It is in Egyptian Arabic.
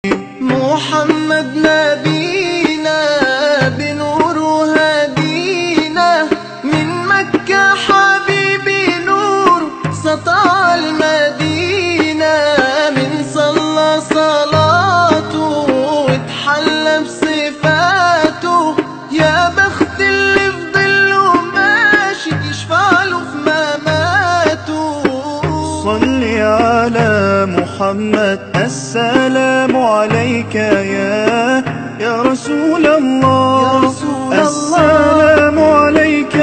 محمد نبينا بنور هدينا من مكة حبيبي نور سطع المدينة من صلى صلاته واتحلى بصفاته يا بخت اللي في ظله ماشي يشفع له في مماته صل على محمد السلام عليك يا يا رسول الله يا رسول الله. السلام عليك